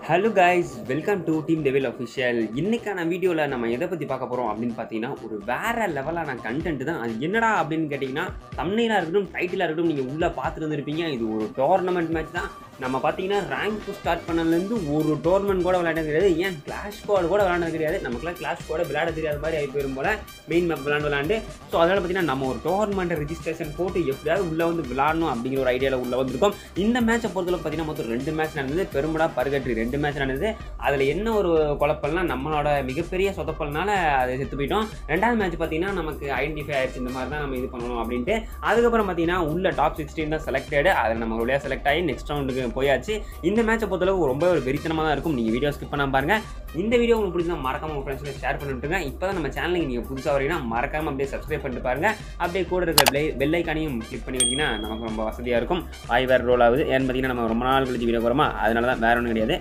hello guys welcome to team devil official இன்னைக்கான வீடியோவில் நம்ம எதை பற்றி பார்க்க போகிறோம் அப்படின்னு பார்த்தீங்கன்னா ஒரு வேற லெவலான கண்டென்ட் தான் அது என்னடா அப்படின்னு கேட்டிங்கன்னா தம்னைலாக இருக்கட்டும் டைட்டிலாக இருக்கட்டும் நீங்கள் உள்ளே பார்த்துட்டு இருந்திருப்பீங்க இது ஒரு டோர்னமெண்ட் மேட்ச் தான் நம்ம பார்த்தீங்கன்னா ரேங்க் ஸ்டார்ட் பண்ணலேருந்து ஒரு டோர்னமெண்ட் கூட விளையாட கிடையாது ஏன் கிளாஷ் ஸ்குவாட் கூட விளையாட கிடையாது நமக்குலாம் கிளாஷ் ஸ்குவாட விளையாட தெரியாத மாதிரி ஆகி போயிரும் போல மெயின் மேப் விளையாண்டு விளையாண்டு ஸோ அதனால் பார்த்தீங்கன்னா நம்ம ஒரு டோர்னமெண்ட் ரெஜிஸ்ட்ரேஷன் போட்டு எப்படியாவது உள்ளே வந்து விளாடணும் அப்படிங்கிற ஒரு ஐடியாவில் உள்ளே வந்திருக்கோம் இந்த மேட்சை பொறுத்தவரை பார்த்தீங்கன்னா மொத்தம் ரெண்டு மேட்ச் நடந்தது பெரும்படா பருகற்றி ரெண்டு மேட்ச் நடந்தது அதில் என்ன ஒரு குழப்பம்னா நம்மளோட மிகப்பெரிய சொதப்பல்னால அதை செத்து போயிட்டோம் ரெண்டாவது மேட்ச் பார்த்தீங்கன்னா நமக்கு ஐடென்டிஃபை ஆயிடுச்சு இந்த மாதிரி தான் நம்ம இது பண்ணணும் அப்படின்ட்டு அதுக்கப்புறம் பார்த்தீங்கன்னா உள்ள டாப் சிக்ஸ்டீன் தான் செலக்டட் அதில் நம்ம வழியாக செலக்ட் ஆகி நெக்ஸ்ட் ரவுண்டுக்கு போயாச்சு இந்த மேட்சை பொறுத்தளவு ரொம்ப ஒரு வெறித்தனமாக தான் இருக்கும் நீங்கள் வீடியோ ஸ்கிப் பண்ணாம பாருங்க இந்த வீடியோ உங்களுக்கு பிடிச்சா மறக்காம உங்கள் ஃப்ரெண்ட்ஸில் ஷேர் பண்ணிட்டுருங்க இப்போ தான் நம்ம சேனலுக்கு நீங்கள் புதுசாக வரீங்கன்னா மறக்காம அப்படியே சப்ஸ்கிரைப் பண்ணிட்டு பாருங்க அப்படியே கூட இருக்கிற பெல் பெல் ஐக்கானையும் கிளிக் பண்ணி வச்சிங்கன்னா நமக்கு ரொம்ப வசதியாக இருக்கும் ஆய் வேறு ரோல் ஆகுது ஏன்னு பார்த்தீங்கன்னா நம்ம ரொம்ப நாள் கழிச்சு வீடியோ போகிறோமா அதனால தான் வேற ஒன்றும் கிடையாது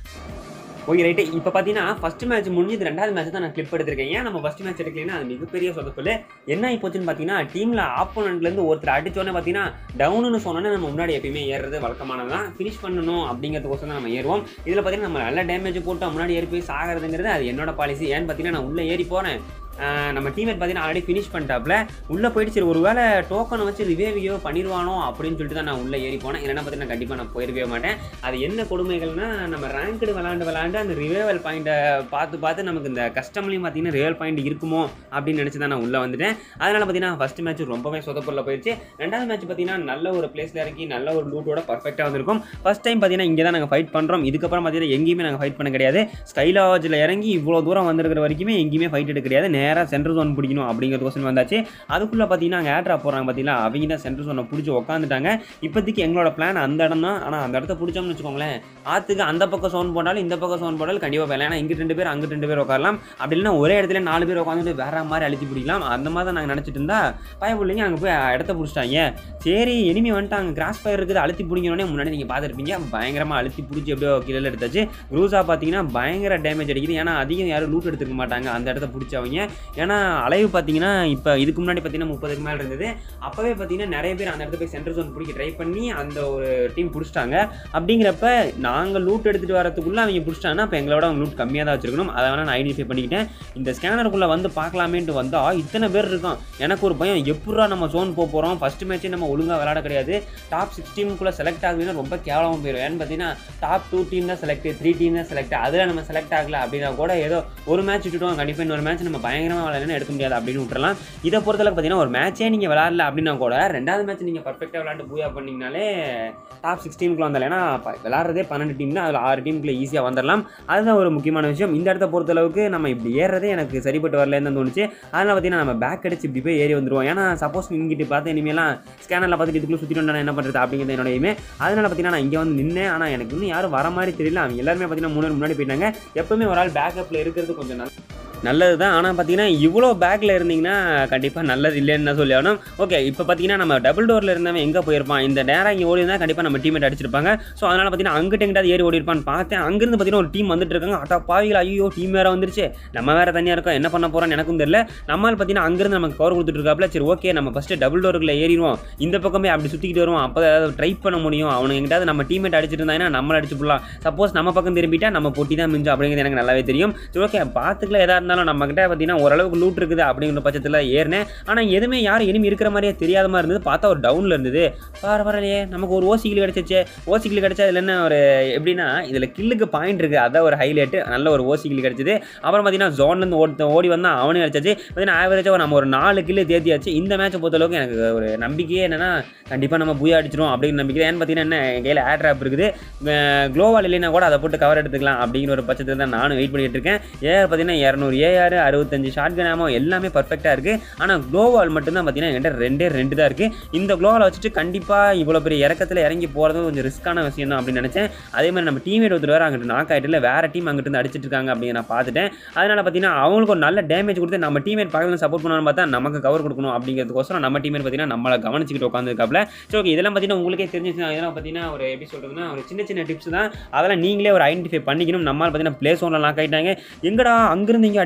ஓகே ரைட்டு இப்போ பார்த்தீங்கன்னா ஃபஸ்ட் மேட்ச் முடிஞ்சது ரெண்டாவது மேட்ச் தான் நான் கிளிப் எடுத்திருக்கேன் ஏன் நம்ம ஃபஸ்ட் மேட்ச் எடுக்கலைன்னா அது மிகப்பெரிய சொதப்பல் என்ன ஆகி போச்சுன்னு பார்த்தீங்கன்னா டீமில் ஆப்போனண்ட்லேருந்து ஒருத்தர் அடிச்சோன்னே பார்த்தீங்கன்னா டவுனுன்னு சொன்னோன்னே நம்ம முன்னாடி எப்பயுமே ஏறுறது வழக்கமானது தான் ஃபினிஷ் பண்ணணும் அப்படிங்கிறதுக்கோசம் தான் நம்ம ஏறுவோம் இதில் பார்த்தீங்கன்னா நம்ம நல்ல டேமேஜ் போட்டு முன்னாடி ஏறி போய் சாகிறதுங்கிறது அது என்னோட பாலிசி ஏன்னு பார்த்தீங்கன்னா நான் உள்ளே ஏறி போகிறேன் ஆஹ் நம்ம டீமேட் பார்த்தீங்கன்னா ஆல்ரெடி ஃபினிஷ் பண்ணிட்டாப்ல உள்ளே போயிட்டு சரி ஒரு வேளை டோக்கனை வச்சு ரிவேவியோ பண்ணிடுவானோ அப்படின்னு சொல்லிட்டு தான் நான் உள்ளே ஏறி போனேன் இல்லைன்னா பார்த்தீங்கன்னா கண்டிப்பாக நான் போயிருக்கவே மாட்டேன் அது என்ன கொடுமைகள்னா நம்ம ரேங்க்டு விளாண்டு விளாண்டு அந்த ரிவேவல் பாயிண்ட்டை பார்த்து பார்த்து நமக்கு இந்த கஸ்டம்லையும் பார்த்தீங்கன்னா ரிவேல் பாயிண்ட் இருக்குமோ அப்படின்னு நினச்சி தான் நான் உள்ளே வந்துட்டேன் அதனால் பார்த்தீங்கன்னா ஃபஸ்ட் மேட்ச் ரொம்பவே சொதப்பொருள் போயிடுச்சு ரெண்டாவது மேட்ச் பார்த்தீங்கன்னா நல்ல ஒரு பிளேஸில் இறக்கி நல்ல ஒரு லூட்டோட பர்ஃபெக்டாக வந்திருக்கும் ஃபஸ்ட் டைம் பார்த்தீங்கன்னா இங்கே தான் நாங்கள் ஃபைட் பண்ணுறோம் இதுக்கப்புறம் பார்த்தீங்கன்னா எங்கேயுமே நாங்கள் ஃபைட் பண்ண கிடையாது ஸ்கைலாஜில் இறங்கி இவ்வளோ தூரம் வந்திருக்கிற வரைக்குமே எங்கேயுமே ஃபைட் எடுக்க கிடையாது நேராக சென்ட்ரல் ஜோன் பிடிக்கணும் அப்படிங்கிறதுக்கோசம் வந்தாச்சு அதுக்குள்ளே பார்த்தீங்கன்னா அங்கே ஏட்ரா போகிறாங்க பார்த்தீங்களா அவங்க தான் சென்ட்ரல் ஜோனை பிடிச்சி உட்காந்துட்டாங்க இப்போதைக்கு எங்களோட பிளான் அந்த இடம் தான் ஆனால் அந்த இடத்த பிடிச்சோம்னு வச்சுக்கோங்களேன் ஆற்றுக்கு அந்த பக்கம் சோன் போட்டாலும் இந்த பக்கம் சோன் போட்டாலும் கண்டிப்பாக வேலை ஏன்னா இங்கிட்டு ரெண்டு பேர் அங்கிட்டு ரெண்டு பேர் உட்காரலாம் அப்படி இல்லைன்னா ஒரே இடத்துல நாலு பேர் உட்காந்துட்டு வேற மாதிரி அழுத்தி பிடிக்கலாம் அந்த மாதிரி தான் நாங்கள் நினச்சிட்டு இருந்தா பயப்பிள்ளைங்க அங்கே போய் இடத்த பிடிச்சிட்டாங்க சரி எனிமி வந்துட்டாங்க கிராஸ் ஃபயர் இருக்குது அழுத்தி பிடிக்கணுன்னே முன்னாடி நீங்கள் பார்த்துருப்பீங்க பயங்கரமாக அழுத்தி பிடிச்சி எப்படியோ கீழே எடுத்தாச்சு குரூஸாக பார்த்தீங்கன்னா பயங்கர டேமேஜ் அடிக்குது ஏன்னா அதிகம் யாரும் லூட் எடுத்துக்க மாட்டாங்க அந்த இடத்த பிடிச்சவங்க ஏன்னா அலைவு பார்த்தீங்கன்னா இப்போ இதுக்கு முன்னாடி பார்த்தீங்கன்னா முப்பதுக்கு மேலே இருந்தது அப்போவே பார்த்தீங்கன்னா நிறைய பேர் அந்த இடத்த போய் சென்ட்ரல் ஜோன் பிடிக்க ட்ரை பண்ணி அந்த ஒரு டீம் பிடிச்சிட்டாங்க அப்படிங்கிறப்ப நாங்கள் லூட் எடுத்துகிட்டு வரதுக்குள்ளே அவங்க பிடிச்சிட்டாங்கன்னா அப்போ எங்களோட அவங்க லூட் கம்மியாக தான் வச்சிருக்கணும் அதை வேணால் நான் ஐடென்டிஃபை பண்ணிக்கிட்டேன் இந்த ஸ்கேனருக்குள்ளே வந்து பார்க்கலாமேன்ட்டு வந்தால் இத்தனை பேர் இருக்கான் எனக்கு ஒரு பயம் எப்படா நம்ம ஜோன் போக போகிறோம் ஃபஸ்ட் மேட்ச்சே நம்ம ஒழுங்காக விளாட கிடையாது டாப் சிக்ஸ் டீமுக்குள்ளே செலக்ட் ஆகுதுன்னா ரொம்ப கேவலமாக போயிடும் ஏன்னு பார்த்தீங்கன்னா டாப் டூ டீம் தான் செலக்ட் த்ரீ டீம் தான் செலக்ட் அதில் நம்ம செலக்ட் ஆகல அப்படின்னா கூட ஏதோ ஒரு மேட்ச் விட்டுட்டோம் கண்டிப்பாக இன்னொரு மேட்ச் நம்ம பயங்கரமாக விளையாடணும் எடுக்க முடியாது அப்படின்னு விட்டுறலாம் இதை பொறுத்தளவுக்கு பார்த்தீங்கன்னா ஒரு மேட்சே நீங்கள் விளாட்ல அப்படின்னா கூட ரெண்டாவது மேட்ச் நீங்கள் பர்ஃபெக்டாக விளாண்டு பூயா பண்ணிங்கனாலே டாப் சிக்ஸ் டீமுக்குள்ள வந்தால் ஏன்னா ப- விளாட்றதே பன்னெண்டு டீம் தான் அதில் ஆறு டீமுக்குள்ள ஈஸியாக வந்துடலாம் அதுதான் ஒரு முக்கியமான விஷயம் இந்த இடத்த பொறுத்தளவுக்கு நம்ம இப்படி ஏறுறதே எனக்கு சரிப்பட்டு வரலன்னு தோணுச்சு அதனால் பார்த்தீங்கன்னா நம்ம பேக் அடிச்சு இப்படி போய் ஏறி வந்துருவோம் ஏன்னா சப்போஸ் இங்கிட்டு பார்த்து இனிமேலாம் ஸ்கேனரில் பார்த்துட்டு இதுக்குள்ளே சுற்றிட்டு வந்தா என்ன பண்ணுறது அப்படிங்கிறது என்னோட எய்மே அதனால் பார்த்தீங்கன்னா நான் இங்கே வந்து நின்னேன் ஆனால் எனக்கு இன்னும் யாரும் வர மாதிரி தெரியல அவங்க எல்லாருமே பார்த்தீங்கன்னா மூணு பேர் முன்னாடி போயிட்டாங்க எப்பவுமே ஒரு ஆள் பேக்கப்பில் இருக்கிறது கொஞ்சம் நல்ல நல்லது தான் ஆனால் பார்த்தீங்கன்னா இவ்வளோ பேக்கில் இருந்தீங்கன்னா கண்டிப்பாக நல்லது இல்லைன்னு தான் சொல்லி ஆகணும் ஓகே இப்போ பார்த்தீங்கன்னா நம்ம டபுள் டோரில் இருந்தவன் எங்கே போயிருப்பான் இந்த நேரம் இங்கே ஓடி இருந்தால் கண்டிப்பாக நம்ம டீமேட் அடிச்சிருப்பாங்க ஸோ அதனால் பார்த்தீங்கன்னா அங்கிட்ட எங்கிட்ட ஏறி ஓடி இருப்பான்னு பார்த்தேன் அங்கேருந்து பார்த்தீங்கன்னா ஒரு டீம் வந்துட்டு இருக்காங்க அட்டா பாவிகள் ஐயோ டீம் வேறு வந்துருச்சு நம்ம வேறு தனியாக இருக்கோம் என்ன பண்ண போகிறோம்னு எனக்கும் தெரியல நம்மால் பார்த்தீங்கன்னா அங்கேருந்து நமக்கு கவர் கொடுத்துட்டு இருக்காப்புல சரி ஓகே நம்ம ஃபஸ்ட்டு டபுள் டோருக்குள்ள ஏறிடுவோம் இந்த பக்கமே அப்படி சுற்றிக்கிட்டு வருவோம் அப்போ ஏதாவது ட்ரை பண்ண முடியும் அவனுக்கு எங்கிட்டாவது நம்ம டீமேட் அடிச்சிட்டு இருந்தாங்கன்னா நம்மள அடிச்சு போடலாம் சப்போஸ் நம்ம பக்கம் திரும்பிட்டா நம்ம பொட்டி தான் மிஞ்சும் அப்படிங்கிறது எனக்கு நல்லாவே தெரியும் சரி ஓகே பார்த்துக்கலாம் எதாக இருந்தாலும் நம்மக்கிட்ட பார்த்தீங்கன்னா ஓரளவுக்கு லூட் இருக்குது அப்படிங்கிற பட்சத்தில் ஏறினேன் ஆனால் எதுவுமே யாரும் இனிமே இருக்கிற மாதிரியே தெரியாத மாதிரி இருந்தது பார்த்தா ஒரு டவுனில் இருந்தது பரவாயில்லையே நமக்கு ஒரு ஓசிக்கில் கிடச்சிச்சு ஓசிக்கில் கிடச்சா இதில் என்ன ஒரு எப்படின்னா இதில் கில்லுக்கு பாயிண்ட் இருக்குது அதான் ஒரு ஹைலைட்டு நல்ல ஒரு ஓசிக்கில் கிடச்சிது அப்புறம் பார்த்தீங்கன்னா ஜோன்லேருந்து ஓடி ஓடி வந்தால் அவனே அடிச்சாச்சு பார்த்தீங்கன்னா ஆவரேஜாக நம்ம ஒரு நாலு கில்லு தேத்தியாச்சு இந்த மேட்சை பொறுத்தளவுக்கு எனக்கு ஒரு நம்பிக்கையே என்னன்னா கண்டிப்பாக நம்ம பூயா அடிச்சிரும் அப்படிங்கிற நம்பிக்கை ஏன்னு பார்த்தீங்கன்னா என்ன என் கையில் ஏர் ட்ராப் இருக்குது க்ளோவால் இல்லைன்னா கூட அதை போட்டு கவர் எடுத்துக்கலாம் அப்படிங்கிற ஒரு பட்சத்தில் தான் நானும் வெயிட் பண்ணிட்டு இருக்கேன் ஏஆர் பார்த்தீங்கன்னா இரநூறு ஏஆர் அறுபத்தஞ்சு ஷார்ட் கன் ஆமோ எல்லாமே பர்ஃபெக்டாக இருக்குது ஆனால் க்ளோவால் மட்டும்தான் பார்த்தீங்கன்னா என்கிட்ட ரெண்டே ரெண்டு தான் இருக்குது இந்த க்ளோவால் வச்சுட்டு கண்டிப்பாக இவ்வளோ பெரிய இறக்கத்தில் இறங்கி போகிறது கொஞ்சம் ரிஸ்க்கான விஷயம் தான் அப்படின்னு நினச்சேன் அதே மாதிரி நம்ம டீமேட் ஒருத்தர் வேறு அங்கிட்டு நாக் ஆகிட்டு வேறு டீம் அங்கிட்டு இருந்து அடிச்சிட்டு இருக்காங்க அப்படின்னு நான் பார்த்துட்டேன் அதனால் பார்த்தீங்கன்னா அவங்களுக்கு ஒரு நல்ல டேமேஜ் கொடுத்து நம்ம டீமேட் பக்கத்தில் சப்போர்ட் பண்ணணும்னு பார்த்தா நமக்கு கவர் கொடுக்கணும் அப்படிங்கிறதுக்கோசரம் நம்ம டீமேட் பார்த்தீங்கன்னா நம்மளை கவனிச்சிக்கிட்டு உட்காந்துருக்காப்ல சரி ஓகே இதெல்லாம் பார்த்தீங்கன்னா உங்களுக்கே தெரிஞ்சிச்சுன்னா இதெல்லாம் பார்த்தீங்கன்னா ஒரு எப்படி சொல்கிறதுனா ஒரு சின்ன சின்ன டிப்ஸ் தான் அதெல்லாம் நீங்களே ஒரு ஐடென்டிஃபை பண்ணிக்கணும் நம்மளால் பார்த்தீங்கன்னா பிளே சோனில் லாக் ஆகிட்டாங்க எங்கடா அங்கிருந்து இங்கே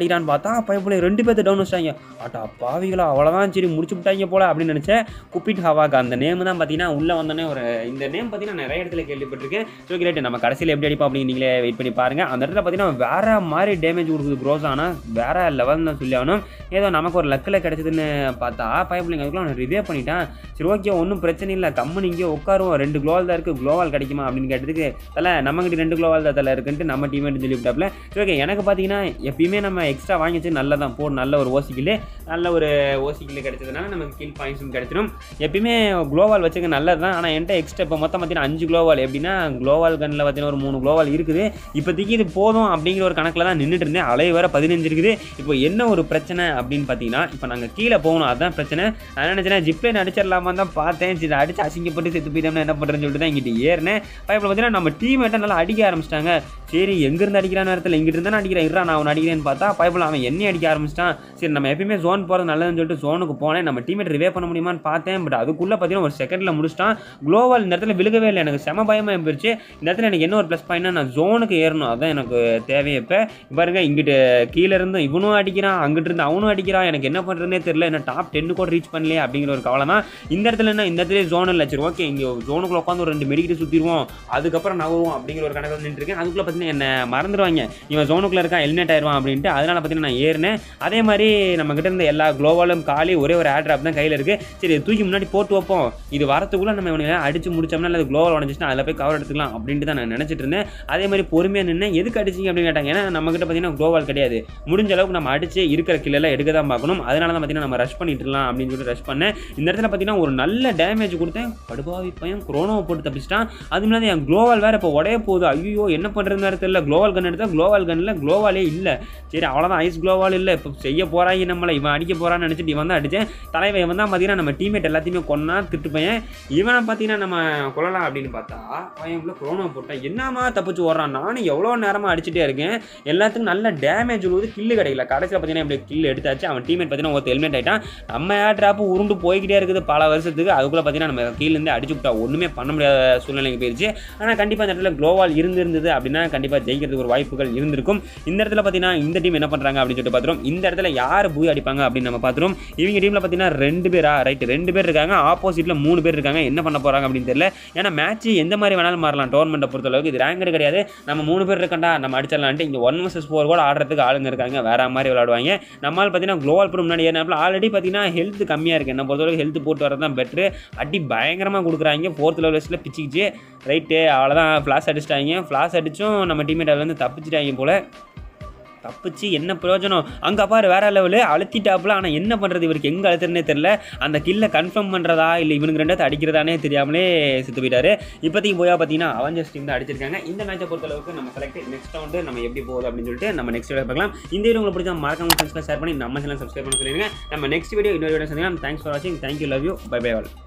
அடிக்கிறான்னு பார்த்தா பைப்பில் ரெண்டு பேர்த்து டவுன் வச்சிட்டாங்க அட்டா பாவிகளா அவ்வளோதான் சரி முடிச்சு விட்டாங்க போல அப்படின்னு நினச்சேன் குப்பிட் ஹவாக் அந்த நேம் தான் பார்த்தீங்கன்னா உள்ளே வந்தோடனே ஒரு இந்த நேம் பார்த்தீங்கன்னா நிறைய இடத்துல கேள்விப்பட்டிருக்கேன் ஸோ கிரேட் நம்ம கடைசியில் எப்படி அடிப்போம் அப்படின்னு நீங்களே வெயிட் பண்ணி பாருங்க அந்த இடத்துல பார்த்தீங்கன்னா வேற மாதிரி டேமேஜ் கொடுக்குது க்ரோஸ் ஆனால் வேற லெவல் தான் சொல்லி ஆகணும் ஏதோ நமக்கு ஒரு லக்கில் கிடைச்சதுன்னு பார்த்தா பைப்பிள்ளைங்க அதுக்குள்ள அவனை ரிவே பண்ணிட்டான் சரி ஓகே ஒன்றும் பிரச்சனை இல்லை கம்மன் இங்கே உட்காருவோம் ரெண்டு க்ளோவால் தான் இருக்குது க்ளோவால் கிடைக்குமா அப்படின்னு கேட்டதுக்கு தலை நம்மகிட்ட ரெண்டு க்ளோவால் தான் தலை இருக்குன்ட்டு நம்ம டீமேட் சொல்லிவிட்டாப்ல சரி ஓகே எனக்கு பார்த்தீங்கன்னா எப்பயுமே நம்ம எக்ஸ்ட்ரா வாங்கி வச்சு நல்லதான் போடு நல்ல ஒரு ஓசிக்கில் நல்ல ஒரு ஓசிக்கில் கிடைச்சதுனால நமக்கு கில் பாயிண்ட்ஸும் கிடைச்சிடும் எப்பயுமே குளோவால் வச்சுக்க நல்லது தான் ஆனால் என்கிட்ட எக்ஸ்ட்ரா இப்போ மொத்தம் பார்த்தீங்கன்னா அஞ்சு குளோவால் எப்படின்னா குளோவால் கன்னில் பார்த்தீங்கன்னா ஒரு மூணு குளோவால் இருக்குது இப்போதைக்கு இது போதும் அப்படிங்கிற ஒரு கணக்கில் தான் நின்றுட்டு இருந்தேன் அலை வேறு பதினஞ்சு இருக்குது இப்போ என்ன ஒரு பிரச்சனை அப்படின்னு பார்த்தீங்கன்னா இப்போ நாங்கள் கீழே போகணும் அதுதான் பிரச்சனை நான் நினச்சேன் ஜிப்லைன் அடிச்சிடலாமா தான் பார்த்தேன் சரி அடிச்சு அசிங்கப்பட்டு செத்து போயிட்டோம்னா என்ன பண்ணுறேன்னு சொல்லிட்டு தான் இங்கிட்ட ஏறினேன் பைப்பில் பார்த்தீங்கன்னா நம்ம டீமேட்டை நல்லா அடிக்க ஆரம்பிச்சிட்டாங்க சரி எங்கேருந்து அடிக்கிற நேரத்தில் இங்கிட்டு இருந்தா அடிக்கிறேன் இருறா நான் அவன் அடிக்கிறேன்னு பார்த்தா பைப்பில் அவன் என்னையும் அடிக்க ஆரம்பிச்சிட்டான் சரி நம்ம எப்பயுமே ஜோன் போகிறது நல்லதுன்னு சொல்லிட்டு ஜோனுக்கு போனேன் நம்ம டீமேட் ரிவே பண்ண முடியுமான்னு பார்த்தேன் பட் அதுக்குள்ளே பார்த்தீங்கன்னா ஒரு செகண்டில் முடிச்சிட்டான் குளோவால் இந்த இடத்துல விழுகவே இல்லை எனக்கு செம பயமாக போயிடுச்சு இந்த இடத்துல எனக்கு என்ன ஒரு ப்ளஸ் பாயிண்ட்னா நான் ஜோனுக்கு ஏறணும் அதான் எனக்கு தேவையே இப்போ பாருங்க இங்கிட்டு கீழே இருந்து இவனும் அடிக்கிறான் அங்கிட்டு இருந்து அவனும் அடிக்கிறான் எனக்கு என்ன பண்ணுறதுனே தெரியல என்ன டாப் டென்னு கூட ரீச் பண்ணலையே அப்படிங்கிற ஒரு கவலை தான் இந்த இடத்துல என்ன இந்த இடத்துல ஜோன் இல்லை சரி ஓகே இங்கே ஜோனுக்குள்ள உட்காந்து ஒரு ரெண்டு மெடிக்கிட்டு சுற்றிடுவோம் அதுக்கப்புறம் நகருவோம் அப்படிங்கிற ஒரு கணக்கில் நின்றுருக்கேன் அதுக்குள்ளே பார்த்தீங்கன்னா என்ன மறந்துடுவாங்க இவன் ஜோனுக்குள்ளே இருக்கான் எலிமினேட் ஆயிடுவான் அப்படின்ட்டு அதனால் பார்த்தீங்கன்னா நான் ஏறினேன் அதே மாதிரி நம்ம கிட்ட இருந்த எல்லா குளோவாலும் காலி ஒரே ஒரு ஏர் ட்ராப் தான் கையில் இருக்குது சரி இதை தூக்கி முன்னாடி போட்டு வைப்போம் இது வரத்துக்குள்ளே நம்ம இவனை அடிச்சு முடிச்சோம்னா அல்லது குளோவல் உடஞ்சிச்சுன்னா அதில் போய் கவர் எடுத்துக்கலாம் அப்படின்ட்டு தான் நான் நினச்சிட்டு இருந்தேன் அதே மாதிரி பொறுமையாக நின்று எதுக்கு அடிச்சிங்க அப்படின்னு கேட்டாங்க ஏன்னா நம்ம கிட்ட பார்த்தீங்கன்னா குளோவால் கிடையாது முடிஞ்ச அளவுக்கு நம்ம அடிச்சு இருக்கிற கில்லெல்லாம் எடுக்க தான் பார்க்கணும் அதனால தான் பார்த்தீங்கன்னா நம்ம ரஷ் பண்ணிட்டு இருக்கலாம் அப்படின்னு சொல்லிட்டு ரஷ் பண்ணேன் இந்த இடத்துல பார்த்தீங்கன்னா ஒரு நல்ல டேமேஜ் கொடுத்தேன் படுபாவி பையன் குரோனோவை போட்டு தப்பிச்சிட்டான் அது முன்னாடி என் குளோவால் வேறு இப்போ உடைய போகுது ஐயோ என்ன பண்ணுறதுன்னு வேறு தெரியல குளோவால் கன் எடுத்தால் குளோவால் கன்னில் குளோவாலே இல்லை சரி அவ்வளோதான் ஐஸ் குளோவால் இல்லை இப்போ செய்ய போகிறாங்க நம்மளை இவன் அடிக்க போகிறான்னு நினச்சிட்டு இவன் தான் அடித்தேன் தலைவன் இவன் தான் பார்த்தீங்கன்னா நம்ம டீமேட் எல்லாத்தையுமே கொன்னா திட்டு பையன் இவனை பார்த்தீங்கன்னா நம்ம கொள்ளலாம் அப்படின்னு பார்த்தா பையனுக்குள்ள குரோனோ போட்டான் என்னமா தப்பிச்சு ஓடுறான் நானும் எவ்வளோ நேரமாக அடிச்சுட்டே இருக்கேன் எல்லாத்துக்கும் நல்ல டேமேஜ் விழுவுது கில்லு கிடைக்கல கடைசியில் பார்த்தீங்கன்னா இப்படி கில் எடுத்தாச்சு அவன் டீமேட் பார்த்தீங்கன்னா ஒருத்தர் ஹெல்மெட் ஆகிட்டான் நம்ம ஏர் ட்ராப்பு உருண்டு போய்கிட்டே இருக்குது பல வருஷத்துக்கு அதுக்குள்ளே பார்த்தீங்கன்னா நம்ம கீழேருந்து அடிச்சு விட்டா ஒன்றுமே பண்ண முடியாத சூழ்நிலைக்கு போயிடுச்சு ஆனால் கண்டிப்பாக இந்த இடத்துல க்ளோவால் இருந்திருந்தது அப்படின்னா கண்டிப்பாக ஜெயிக்கிறதுக்கு ஒரு வாய்ப்புகள் இருந்திருக்கும் இந்த இடத்துல பார்த்தீங்கன்னா இந்த டீம் என்ன பண்ணுறாங்க அப்படின்னு சொல்லிட்டு பார்த்துரும் இந்த இடத்துல யார் பூய் அடிப்பாங்க அப்படின்னு நம்ம பார்த்துரும் இவங்க டீமில் பார்த்தீங்கன்னா ரெண்டு பேரா ரைட் ரெண்டு பேர் இருக்காங்க ஆப்போசிட்டில் மூணு பேர் இருக்காங்க என்ன பண்ண போகிறாங்க அப்படின்னு தெரியல ஏன்னா மேட்ச் எந்த மாதிரி வேணாலும் மாறலாம் டோர்னமெண்ட்டை பொறுத்தளவுக்கு இது ரேங்கர் கிடையாது நம்ம மூணு பேர் இருக்கண்டா நம்ம அடிச்சிடலான்ட்டு இங்கே ஒன் வர்சஸ் ஃபோர் கூட ஆடுறதுக்கு ஆளுங்க இருக்காங்க வேற மாதிரி விளாடுவாங்க நம்மால் பார்த்தீங்கன்னா குளோவல் ப்ரோ முன்னாடி ஏன்னா ஆல்ரெடி பார்த்தீங்கன்னா ஹெல்த் கம்மியாக இருக்குது என்ன பொறுத்தளவுக்கு ஹெல்த் போட்டு வரது தான் பெட்ரு அடி பயங்கரமாக கொடுக்குறாங்க ஃபோர்த் லெவல்ஸில் பிச்சுக்கிச்சு ரைட்டு அவ்வளோதான் ஃப்ளாஷ் அடிச்சிட்டாங்க ஃப்ளாஷ் அடிச்சும் நம்ம டீமேட் வந்து தப்பிச்சிட்டாங்க போல் தப்பிச்சு என்ன பிரயோஜனம் அங்கே பாரு வேற லெவலு அழுத்திட்டாப்புல ஆனால் என்ன பண்ணுறது இவருக்கு எங்கே அழுத்துறனே தெரில அந்த கில்லை கன்ஃபார்ம் பண்ணுறதா இல்லை இவனுக்கு ரெண்டாவது அடிக்கிறதானே தெரியாமலே செத்து போயிட்டாரு இப்போதைக்கு போயா பார்த்தீங்கன்னா அவஞ்சர்ஸ் டீம் தான் அடிச்சிருக்காங்க இந்த மேட்சை பொறுத்தளவுக்கு நம்ம செலக்ட் நெக்ஸ்ட் ரவுண்டு நம்ம எப்படி போகுது அப்படின்னு சொல்லிட்டு நம்ம நெக்ஸ்ட் வீடியோ பார்க்கலாம் இந்த வீடியோ உங்களுக்கு பிடிச்சா மறக்காம ஃப்ரெண்ட்ஸ்லாம் ஷேர் பண்ணி நம்ம சேனல் சப்ஸ்கிரைப் பண்ணி சொல்லிடுங்க நம்ம நெக்ஸ்ட் வீடியோ இன்னொரு வீடியோ சந்திக்கலாம் தேங்க்ஸ் ஃபார் வாட்சிங் thank you love you bye bye all